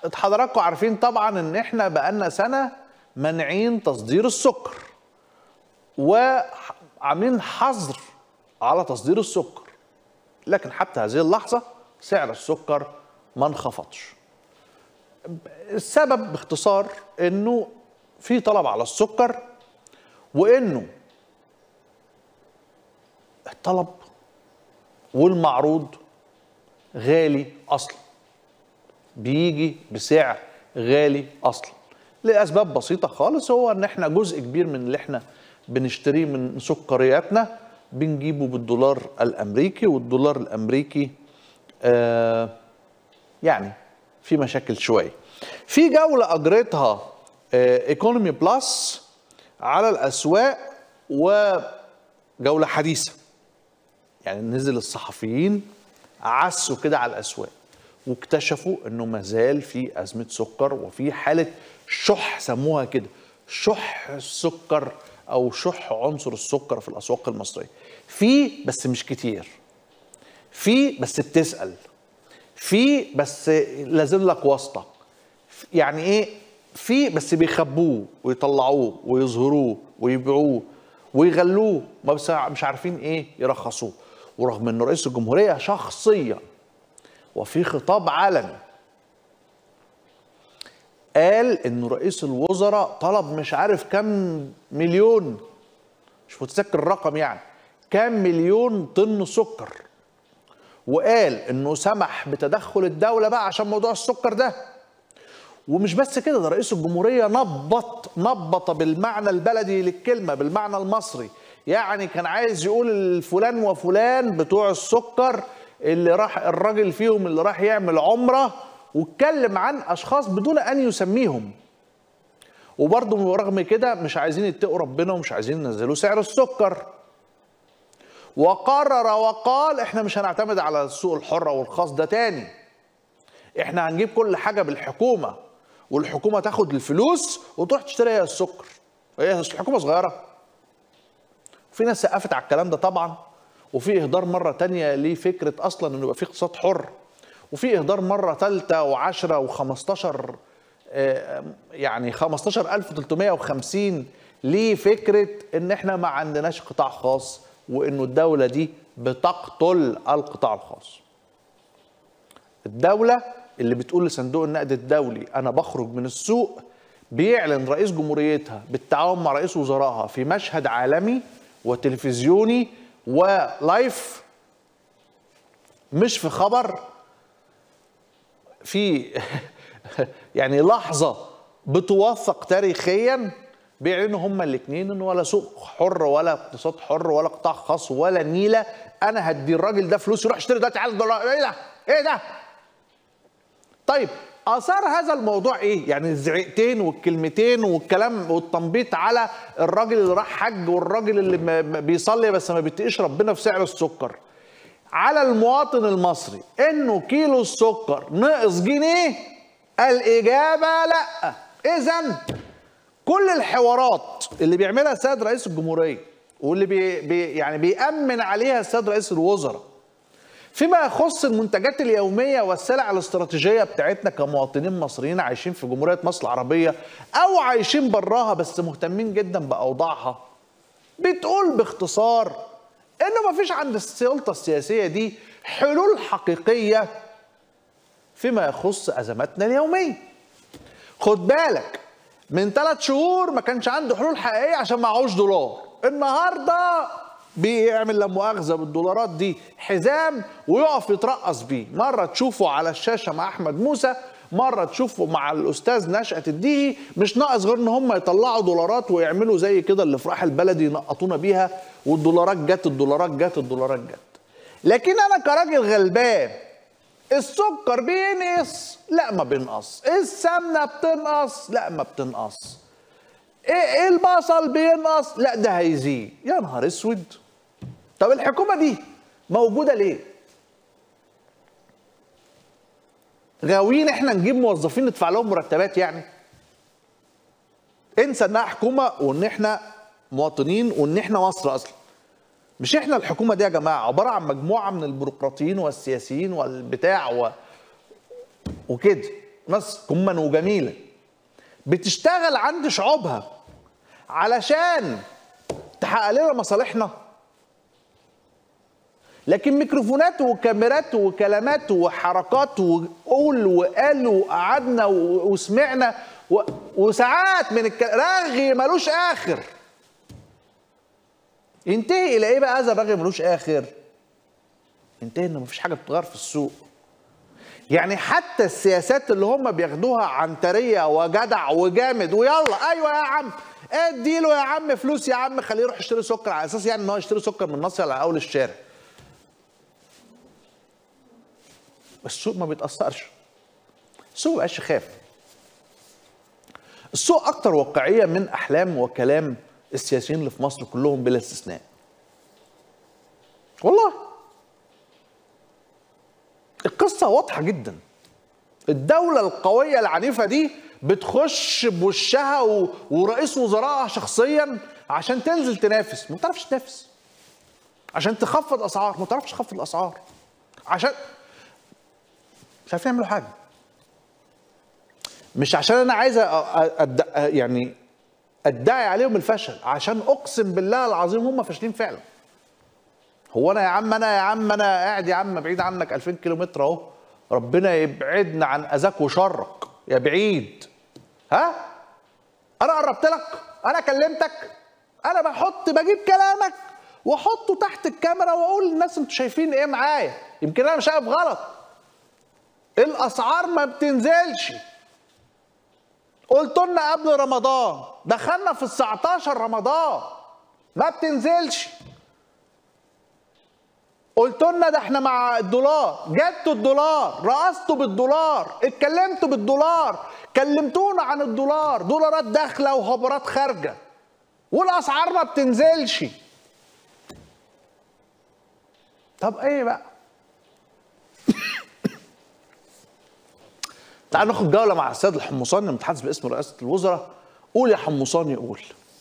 حضراتكم عارفين طبعا ان احنا بقالنا سنه مانعين تصدير السكر وعاملين حظر على تصدير السكر لكن حتى هذه اللحظه سعر السكر ما انخفضش السبب باختصار انه في طلب على السكر وانه الطلب والمعروض غالي اصلا بيجي بسعر غالي اصلا لاسباب بسيطه خالص هو ان احنا جزء كبير من اللي احنا بنشتريه من سكرياتنا بنجيبه بالدولار الامريكي والدولار الامريكي آه يعني في مشاكل شويه في جوله اجرتها ايكونومي بلس على الاسواق وجوله حديثه يعني نزل الصحفيين عسوا كده على الاسواق واكتشفوا انه ما زال في ازمه سكر وفي حاله شح سموها كده شح السكر او شح عنصر السكر في الاسواق المصريه في بس مش كتير في بس بتسال في بس لازم لك واسطه يعني ايه في بس بيخبوه ويطلعوه ويظهروه ويبيعوه ويغلوه ما بس مش عارفين ايه يرخصوه ورغم ان رئيس الجمهوريه شخصيا وفي خطاب علني قال انه رئيس الوزراء طلب مش عارف كم مليون مش متذكر الرقم يعني كم مليون طن سكر وقال انه سمح بتدخل الدوله بقى عشان موضوع السكر ده ومش بس كده ده رئيس الجمهوريه نبط نبط بالمعنى البلدي للكلمه بالمعنى المصري يعني كان عايز يقول فلان وفلان بتوع السكر اللي راح الراجل فيهم اللي راح يعمل عمره واتكلم عن اشخاص بدون ان يسميهم وبرضه رغم كده مش عايزين يتقوا ربنا ومش عايزين ينزلوا سعر السكر وقرر وقال احنا مش هنعتمد على السوق الحر والخاص ده تاني احنا هنجيب كل حاجه بالحكومه والحكومه تاخد الفلوس وتروح تشتري هي السكر هي الحكومه صغيره في ناس سقفت على الكلام ده طبعا وفي اهدار مره تانية لفكره اصلا انه يبقى في اقتصاد حر وفي اهدار مره ثالثه وعشرة و15 يعني 15350 لفكره ان احنا ما عندناش قطاع خاص وانه الدوله دي بتقتل القطاع الخاص. الدوله اللي بتقول لصندوق النقد الدولي انا بخرج من السوق بيعلن رئيس جمهوريتها بالتعاون مع رئيس وزرائها في مشهد عالمي وتلفزيوني ولايف مش في خبر في يعني لحظه بتوثق تاريخيا بيعلنوا هما الاثنين انه ولا سوق حر ولا اقتصاد حر ولا قطاع خاص ولا نيله انا هدي الراجل ده فلوس يروح يشتري دلوقتي على الدولار ايه ده؟ ايه ده؟ طيب اثار هذا الموضوع ايه؟ يعني الزعيقتين والكلمتين والكلام والتنبيط على الراجل اللي راح حج والراجل اللي بيصلي بس ما بيتقيش ربنا في سعر السكر. على المواطن المصري انه كيلو السكر نقص جنيه الاجابه لا. اذا كل الحوارات اللي بيعملها السيد رئيس الجمهوريه واللي بي بي يعني بيأمن عليها السيد رئيس الوزراء فيما يخص المنتجات اليوميه والسلع الاستراتيجيه بتاعتنا كمواطنين مصريين عايشين في جمهوريه مصر العربيه او عايشين براها بس مهتمين جدا باوضاعها بتقول باختصار انه ما فيش عند السلطه السياسيه دي حلول حقيقيه فيما يخص ازماتنا اليوميه خد بالك من ثلاث شهور ما كانش عنده حلول حقيقيه عشان معهوش دولار النهارده بيعمل لا مؤاخذه بالدولارات دي حزام ويقف يترقص بيه مره تشوفه على الشاشه مع احمد موسى مره تشوفه مع الاستاذ نشأة الديهي مش ناقص غير ان هم يطلعوا دولارات ويعملوا زي كده الافراح البلدي ينقطونا بيها والدولارات جت الدولارات جت الدولارات جت لكن انا كراجل غلبان السكر بينقص لا ما بينقص السمنه بتنقص لا ما بتنقص ايه البصل بينقص لا ده هيزيد يا نهار اسود طب الحكومه دي موجوده ليه غاويين احنا نجيب موظفين ندفع لهم مرتبات يعني انسى انها حكومه وان احنا مواطنين وان احنا مصر اصلا مش احنا الحكومه دي يا جماعه عباره عن مجموعه من البيروقراطيين والسياسيين والبتاع و... وكده ناس كما وجميله بتشتغل عند شعوبها علشان تحقق لنا مصالحنا لكن ميكروفونات وكاميرات وكلمات وحركات وقول وقال وقعدنا وسمعنا وساعات من الكلام رغي ملوش اخر ينتهي الى ايه بقى هذا الرغي ملوش اخر ينتهي ان مفيش حاجه بتتغير في السوق يعني حتى السياسات اللي هم بياخدوها عنتريه وجدع وجامد ويلا ايوه يا عم اديله يا عم فلوس يا عم خليه يروح يشتري سكر على اساس يعني ان هو يشتري سكر من نصر على اول الشارع السوق ما بيتاثرش السوق مبقاش يخاف السوق اكتر واقعيه من احلام وكلام السياسيين اللي في مصر كلهم بلا استثناء والله القصة واضحة جدا الدولة القوية العنيفة دي بتخش بوشها و... ورئيس وزرائها شخصيا عشان تنزل تنافس ما بتعرفش تنافس عشان تخفض اسعار ما بتعرفش تخفض الاسعار عشان مش عارفين يعملوا حاجه مش عشان انا عايز أد... يعني ادعي عليهم الفشل عشان اقسم بالله العظيم هم فاشلين فعلا هو انا يا عم انا يا عم انا قاعد يا عم بعيد عنك 2000 كيلو متر اهو ربنا يبعدنا عن اذاك وشرك يا بعيد ها انا قربت لك انا كلمتك انا بحط بجيب كلامك واحطه تحت الكاميرا واقول للناس انتوا شايفين ايه معايا يمكن انا شايف غلط الاسعار ما بتنزلش قلت لنا قبل رمضان دخلنا في ال 19 رمضان ما بتنزلش قلت لنا ده احنا مع الدولار جبتوا الدولار رقصتوا بالدولار اتكلمتوا بالدولار كلمتونا عن الدولار دولارات داخله وهبرات خارجه والاسعار ما بتنزلش طب ايه بقى تعال ناخد جوله مع السيد الحمصاني المتحدث باسم رئاسه الوزراء قول يا حمصاني قول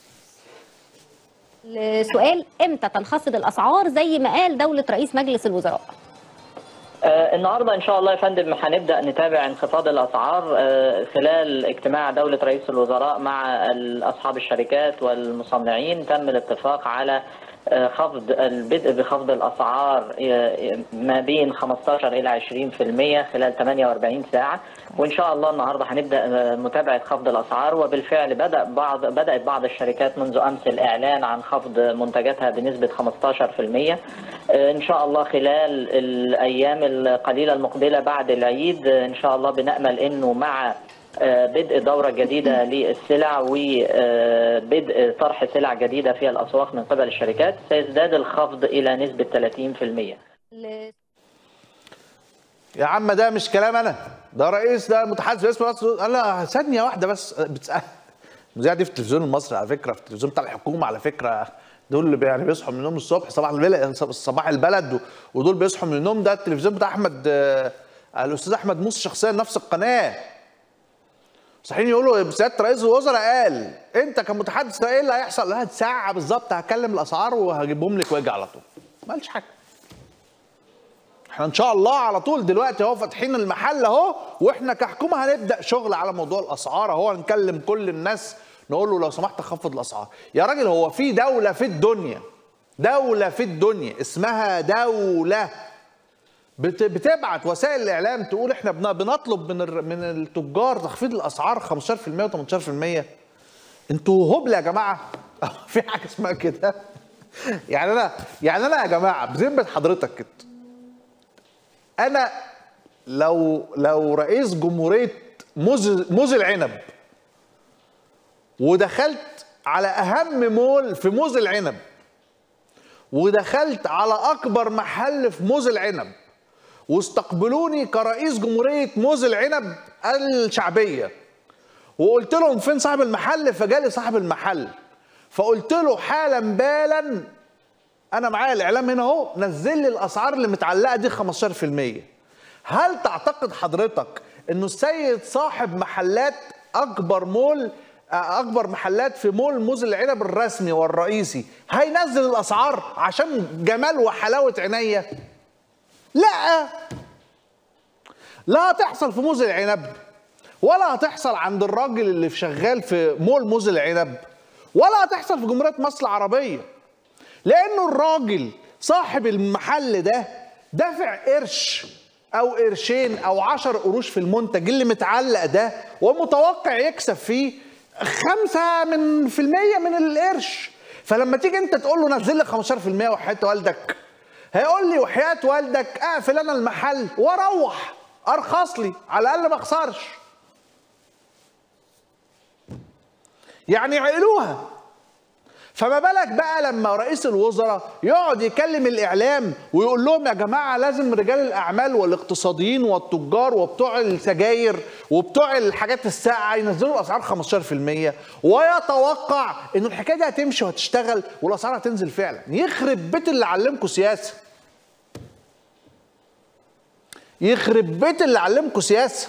السؤال امتى تنخفض الاسعار زي ما قال دوله رئيس مجلس الوزراء آه النهارده ان شاء الله يا فندم هنبدا نتابع انخفاض الاسعار آه خلال اجتماع دوله رئيس الوزراء مع اصحاب الشركات والمصنعين تم الاتفاق على خفض البدء بخفض الاسعار ما بين 15 الى 20% خلال 48 ساعه وان شاء الله النهارده هنبدا متابعه خفض الاسعار وبالفعل بدا بعض بدات بعض الشركات منذ امس الاعلان عن خفض منتجاتها بنسبه 15% ان شاء الله خلال الايام القليله المقبله بعد العيد ان شاء الله بنامل انه مع بدء دورة جديدة للسلع وبدء طرح سلع جديدة في الأسواق من قبل الشركات سيزداد الخفض إلى نسبة 30% يا عم ده مش كلام أنا ده رئيس ده متحدث باسم مصر قال لا ثانية واحدة بس بتسأل المذيعة دي في التلفزيون المصري على فكرة في التلفزيون بتاع الحكومة على فكرة دول اللي يعني بيصحوا من النوم الصبح صباح البلد صباح البلد ودول بيصحوا من النوم ده التلفزيون بتاع احمد الاستاذ احمد موسى شخصيا نفس القناه صحيح يقولوا سياده رئيس الوزراء قال انت كمتحدث ايه اللي هيحصل؟ لها ساعه بالظبط هكلم الاسعار وهجيبهم لك واجي على طول. ما قالش حاجه. احنا ان شاء الله على طول دلوقتي اهو فاتحين المحل اهو واحنا كحكومه هنبدا شغل على موضوع الاسعار اهو هنكلم كل الناس نقول له لو سمحت خفض الاسعار. يا راجل هو في دوله في الدنيا دوله في الدنيا اسمها دوله بتبعت وسائل الاعلام تقول احنا بنطلب من من التجار تخفيض الاسعار 15% و18% انتوا هبل يا جماعه في حاجه اسمها كده يعني انا يعني انا يا جماعه بذمه حضرتك كده انا لو لو رئيس جمهوريه موز موز العنب ودخلت على اهم مول في موز العنب ودخلت على اكبر محل في موز العنب واستقبلوني كرئيس جمهورية موز العنب الشعبية وقلت لهم فين صاحب المحل فجالي صاحب المحل فقلت له حالا بالا انا معايا الاعلام هنا اهو نزل لي الاسعار اللي متعلقه دي 15% هل تعتقد حضرتك انه السيد صاحب محلات اكبر مول اكبر محلات في مول موز العنب الرسمي والرئيسي هينزل الاسعار عشان جمال وحلاوه عينيا لا لا تحصل في موز العنب ولا هتحصل عند الراجل اللي في شغال في مول موز العنب ولا هتحصل في جمهوريه مصر العربيه لانه الراجل صاحب المحل ده دافع قرش او قرشين او عشر قروش في المنتج اللي متعلق ده ومتوقع يكسب فيه خمسة من في المية من القرش فلما تيجي انت تقول له نزل لي 15% وحياة والدك هيقول لي وحياة والدك اقفل انا المحل واروح ارخص لي على الاقل ما اخسرش يعني عقلوها فما بالك بقى لما رئيس الوزراء يقعد يكلم الاعلام ويقول لهم يا جماعه لازم رجال الاعمال والاقتصاديين والتجار وبتوع السجاير وبتوع الحاجات الساقعه ينزلوا الاسعار 15% ويتوقع ان الحكايه دي هتمشي وهتشتغل والاسعار هتنزل فعلا يخرب بيت اللي علمكم سياسه يخرب بيت اللي علمكم سياسه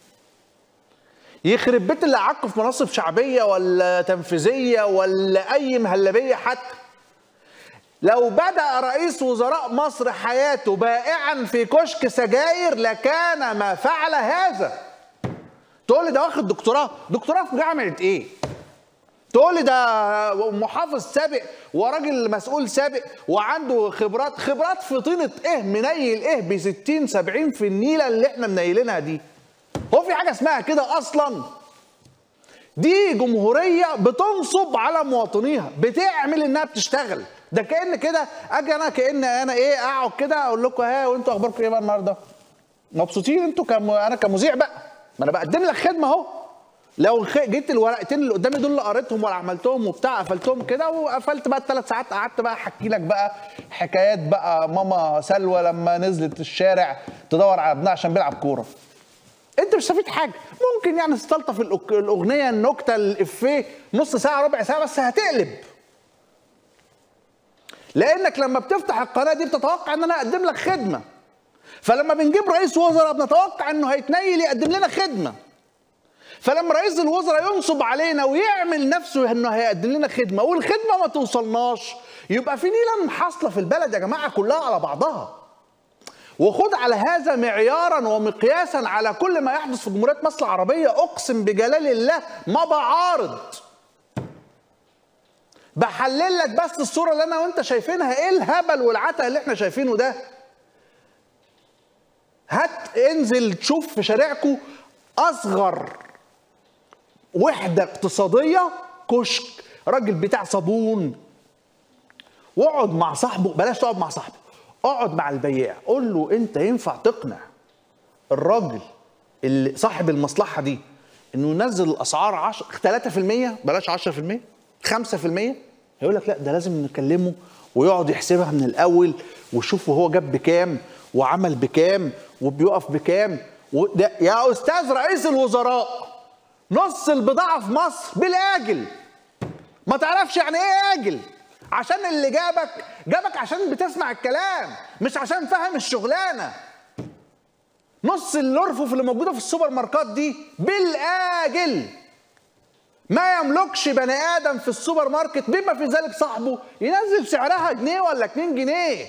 يخرب بيت اللي قعدكم في مناصب شعبيه ولا تنفيذيه ولا اي مهلبيه حتى لو بدا رئيس وزراء مصر حياته بائعا في كشك سجاير لكان ما فعل هذا تقول لي ده واخد دكتوراه دكتوراه في جامعه ايه تقول لي ده محافظ سابق وراجل مسؤول سابق وعنده خبرات خبرات في طينه ايه منيل ايه ب 60 70 في النيله اللي احنا منيلينها دي هو في حاجه اسمها كده اصلا دي جمهوريه بتنصب على مواطنيها بتعمل انها بتشتغل ده كان كده اجي انا كان انا ايه اقعد كده اقول لكم ها وانتوا اخباركم ايه بقى النهارده مبسوطين انتوا كم انا كمذيع بقى ما انا بقدم لك خدمه اهو لو خ- جيت الورقتين اللي قدامي دول اللي قريتهم ولا عملتهم وبتاع قفلتهم كده وقفلت بقى الثلاث ساعات قعدت بقى احكي لك بقى حكايات بقى ماما سلوى لما نزلت الشارع تدور على ابنها عشان بيلعب كوره انت مش مستفيد حاجه ممكن يعني تستلطف الأك- الاغنيه النكته الافيه نص ساعه ربع ساعه بس هتقلب لانك لما بتفتح القناه دي بتتوقع ان انا اقدم لك خدمه فلما بنجيب رئيس وزراء بنتوقع انه هيتنيل يقدم لنا خدمه فلما رئيس الوزراء ينصب علينا ويعمل نفسه انه هيقدم لنا خدمه والخدمه ما توصلناش يبقى في نيله حاصله في البلد يا جماعه كلها على بعضها وخد على هذا معيارا ومقياسا على كل ما يحدث في جمهوريه مصر العربيه اقسم بجلال الله ما بعارض بحلل لك بس الصوره اللي انا وانت شايفينها ايه الهبل والعتا اللي احنا شايفينه ده هات انزل تشوف في شارعكم اصغر وحده اقتصاديه كشك راجل بتاع صابون واقعد مع صاحبه بلاش تقعد مع صاحبه اقعد مع البياع قول له انت ينفع تقنع الراجل اللي صاحب المصلحه دي انه ينزل الاسعار 10 3% بلاش 10% 5% هيقول لك لا ده لازم نكلمه ويقعد يحسبها من الاول ويشوف هو جاب بكام وعمل بكام وبيقف بكام وده يا استاذ رئيس الوزراء نص البضاعه في مصر بالاجل ما تعرفش يعني ايه اجل عشان اللي جابك جابك عشان بتسمع الكلام مش عشان فاهم الشغلانه نص الارفف اللي موجوده في السوبر ماركات دي بالاجل ما يملكش بني ادم في السوبر ماركت بما في ذلك صاحبه ينزل سعرها جنيه ولا 2 جنيه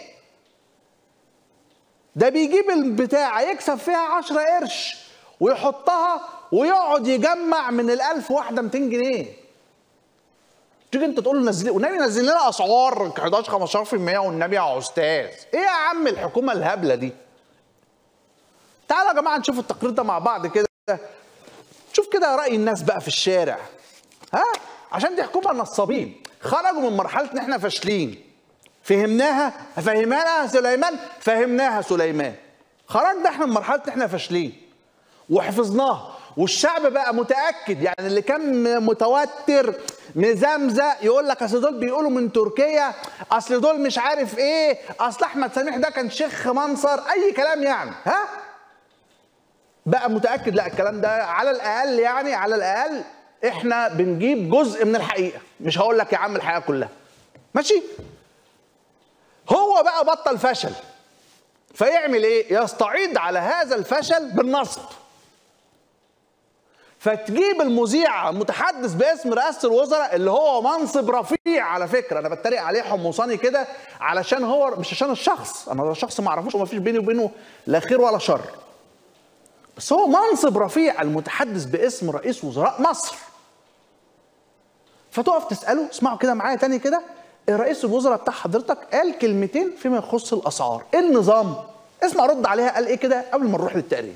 ده بيجيب البتاعة يكسب فيها 10 قرش ويحطها ويقعد يجمع من الألف واحدة 200 جنيه تيجي انت تقول له نزل والنبي نزل لنا اسعار 11 15% والنبي يا استاذ ايه يا عم الحكومه الهبله دي تعالوا يا جماعه نشوف التقرير ده مع بعض كده شوف كده راي الناس بقى في الشارع ها عشان دي حكومه نصابين خرجوا من مرحله ان احنا فاشلين فهمناها فهمناها سليمان فهمناها سليمان خرجنا احنا من مرحله ان احنا فاشلين وحفظناها والشعب بقى متاكد يعني اللي كان متوتر مزمزق يقول لك اصل دول بيقولوا من تركيا اصل دول مش عارف ايه اصل احمد سميح ده كان شيخ منصر اي كلام يعني ها بقى متاكد لا الكلام ده على الاقل يعني على الاقل احنا بنجيب جزء من الحقيقه مش هقول لك يا عم الحقيقه كلها ماشي هو بقى بطل فشل فيعمل ايه يستعيد على هذا الفشل بالنصب فتجيب المذيع متحدث باسم رئاسه الوزراء اللي هو منصب رفيع على فكره انا بتريق عليه حمصاني كده علشان هو مش عشان الشخص انا الشخص ما اعرفوش وما فيش بيني وبينه لا خير ولا شر بس هو منصب رفيع المتحدث باسم رئيس وزراء مصر فتقف تساله اسمعوا كده معايا تاني كده رئيس الوزراء بتاع حضرتك قال كلمتين فيما يخص الاسعار ايه النظام اسمع رد عليها قال ايه كده قبل ما نروح للتقرير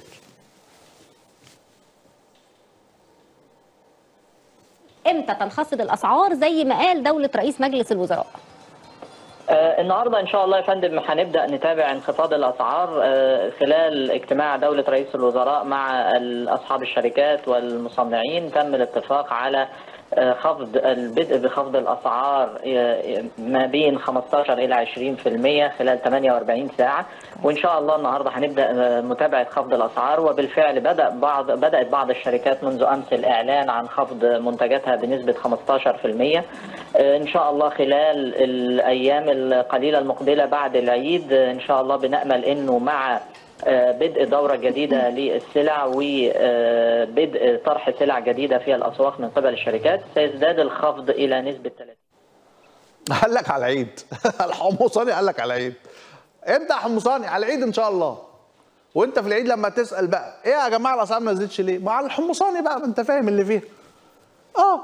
امتى تنخفض الاسعار زي ما قال دوله رئيس مجلس الوزراء آه، النهارده ان شاء الله يا فندم هنبدا نتابع انخفاض الاسعار آه، خلال اجتماع دوله رئيس الوزراء مع اصحاب الشركات والمصنعين تم الاتفاق على آه، خفض البدء بخفض الاسعار آه، ما بين 15 الى 20% خلال 48 ساعه وان شاء الله النهارده هنبدا آه، متابعه خفض الاسعار وبالفعل بدا بعض بدات بعض الشركات منذ امس الاعلان عن خفض منتجاتها بنسبه 15% آه، ان شاء الله خلال الايام القليله المقبله بعد العيد آه، ان شاء الله بنامل انه مع آه، بدء دورة جديدة للسلع وبدء طرح سلع جديدة في الأسواق من قبل الشركات سيزداد الخفض إلى نسبة 30 قال لك على العيد الحمصاني قال لك على العيد امتى يا حمصاني على العيد ان شاء الله وانت في العيد لما تسال بقى ايه يا جماعه الاسعار ما نزلتش ليه ما على الحمصاني بقى ما انت فاهم اللي فيها اه